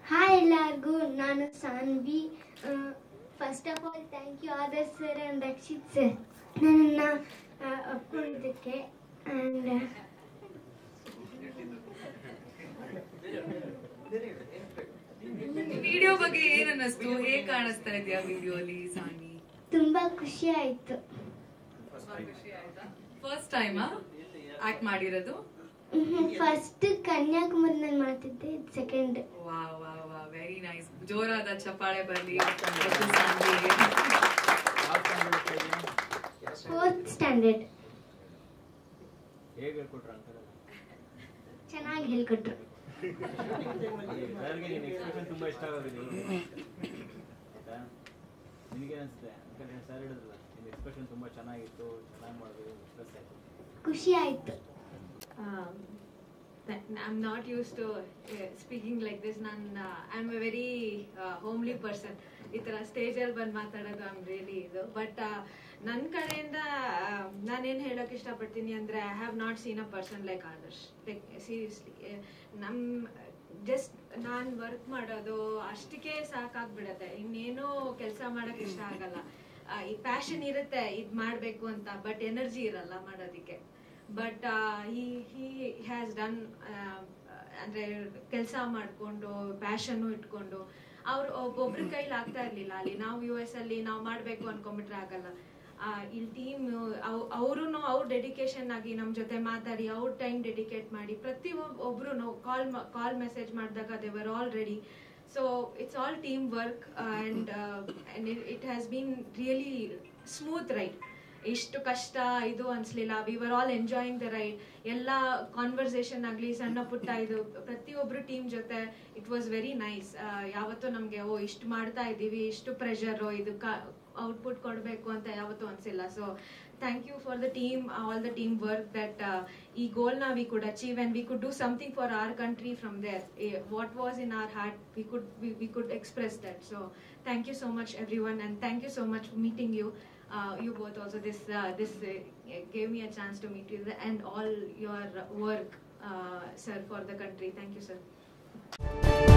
Hi ಎಲ್ಲರಿಗೂ ನಾನು Saanvi first of all thank you Adarsh sir and Rakshit sir ನನ್ನನ್ನು ಒಪ್ಕೊಂಡಿದ್ದಕ್ಕೆ ಆ್ಯಂಡ್ ವಿಡಿಯೋ ಬಗ್ಗೆ ಏನ್ ಅನ್ನಿಸ್ತು ಹೇಗ್ ಕಾಣಿಸ್ತಾ ಇದೆಯಾ ವಿಡಿಯೋ ಅಲ್ಲಿ ಸಾನಿ ತುಂಬ ಖುಷಿ ಆಯಿತು ಫಸ್ಟ್ ಟೈಮ್ ಆಕ್ಟ್ ಮಾಡಿರೋದು ಫಸ್ಟ್ ಕನ್ಯಾಕುಮಾರಿನಲ್ಲಿ ಮಾಡ್ತಿದ್ದೆ ಸೆಕೆಂಡ್ ವಾ ವಾ ವಾ ವೆರಿ ನೈಸ್ ಜೋರಾದ ಚಪ್ಪಾಳೆ ಬರ್ಲಿ ಮತ್ತು ಸಾನ್ವಿಗೆ. ಫೋರ್ತ್ ಸ್ಟ್ಯಾಂಡರ್ಡ್ ಹೇಗೆ ಹೇಳ್ಕೊಟ್ರು ಅಂತಾರಲ್ಲ ಚೆನ್ನಾಗಿ ಹೇಳ್ಕೊಟ್ರು ಸರ್ಗೆ ನಿನ್ನ ಎಕ್ಸ್ಪ್ರೆಷನ್ ತುಂಬಾ ಇಷ್ಟ ಆಗೋದಿಲ್ಲ ಆಯ್ತಾ ನಿನಗೆ ಅನಿಸುತ್ತೆ ಯಾಕಂದ್ರೆ ಸರ್ ಹೇಳಿದ್ರಲ್ಲ ನಿನ್ನ ಎಕ್ಸ್ಪ್ರೆಷನ್ ತುಂಬಾ ಚೆನ್ನಾಗಿತ್ತು ಚೆನ್ನಾಗಿ ಮಾಡಿದ್ರು ಪ್ಲಸ್ ಆಯ್ತು ಖುಷಿ ಆಯಿತು um, that I'm not used to uh, speaking like this. ನಾನು I am a very homely person ಈ ಥರ ಸ್ಟೇಜಲ್ಲಿ ಬಂದು ಮಾತಾಡೋದು ಐಮ್ ರಿಯಲಿ ಇದು ಬಟ್ ನನ್ನ ಕಡೆಯಿಂದ ನಾನೇನು ಹೇಳೋಕೆ ಇಷ್ಟಪಡ್ತೀನಿ ಅಂದರೆ I have not seen a person like Adarsh like seriously ನಮ್ಮ ಜಸ್ಟ್ ನಾನು ವರ್ಕ್ ಮಾಡೋದು ಅಷ್ಟಕ್ಕೆ ಸಾಕಾಗ್ಬಿಡತ್ತೆ ಇನ್ನೇನು ಕೆಲಸ ಮಾಡೋಕೆ ಇಷ್ಟ ಆಗಲ್ಲ ಆ, ಈ ಪ್ಯಾಷನ್ ಇರುತ್ತೆ ಇದು ಮಾಡಬೇಕು ಅಂತ ಬಟ್ ಎನರ್ಜಿ ಇರಲ್ಲ ಮಾಡೋದಕ್ಕೆ but he he has done ಅಂದ್ರೆ ಕೆಲಸ ಮಾಡಿಕೊಂಡು ಪ್ಯಾಷನ್ನು ಇಟ್ಕೊಂಡು ಅವ್ರು ಒಬ್ಬೊಬ್ರ ಕೈಲಿ ಆಗ್ತಾ ಇರ್ಲಿಲ್ಲ ಅಲ್ಲಿ ನಾವು ಯು ಎಸ್ ಅಲ್ಲಿ ನಾವು ಮಾಡಬೇಕು ಅನ್ಕೊಂಡ್ಬಿಟ್ರೆ ಆಗಲ್ಲ ಆ, ಇಲ್ಲಿ ಟೀಮ್ ಅವರು ಅವ್ರ ಡೆಡಿಕೇಶನ್ ಆಗಿ ನಮ್ಮ ಜೊತೆ ಮಾತಾಡಿ ಅವ್ರ ಟೈಮ್ ಡೆಡಿಕೇಟ್ ಮಾಡಿ ಪ್ರತಿ ಒಬ್ರು ಕಾಲ್ ಕಾಲ್ ಮೆಸೇಜ್ ಮಾಡಿದಾಗ they were all ready so it's all team work and it has been really smooth ride ಇಷ್ಟು ಕಷ್ಟ ಇದು ಅನ್ಸ್ಲಿಲ್ಲ we were all enjoying the ride ಎಲ್ಲ ಕಾನ್ವರ್ಸೇಷನ್ ಆಗಲಿ ಸಣ್ಣ ಪುಟ್ಟ ಇದು ಪ್ರತಿಯೊಬ್ರು ಟೀಮ್ ಜೊತೆ ಇಟ್ ವಾಸ್ ವೆರಿ ನೈಸ್ ಯಾವತ್ತೂ ನಮಗೆ ಓ ಇಷ್ಟು ಮಾಡ್ತಾ ಇದ್ದೀವಿ ಇಷ್ಟು ಪ್ರೆಷರು ಇದು ಔಟ್ಪುಟ್ ಕೊಡಬೇಕು ಅಂತ ಯಾವತ್ತೂ ಅನ್ಸಿಲ್ಲ so thank you for the team all the team work that ಈ ಗೋಲ್ನ we could achieve and we could do something for our country from there what was in our heart we could we could express that so thank you so much everyone and thank you so much meeting you uh, you both also this uh, this uh, gave me a chance to meet you and all your work uh, sir for the country thank you sir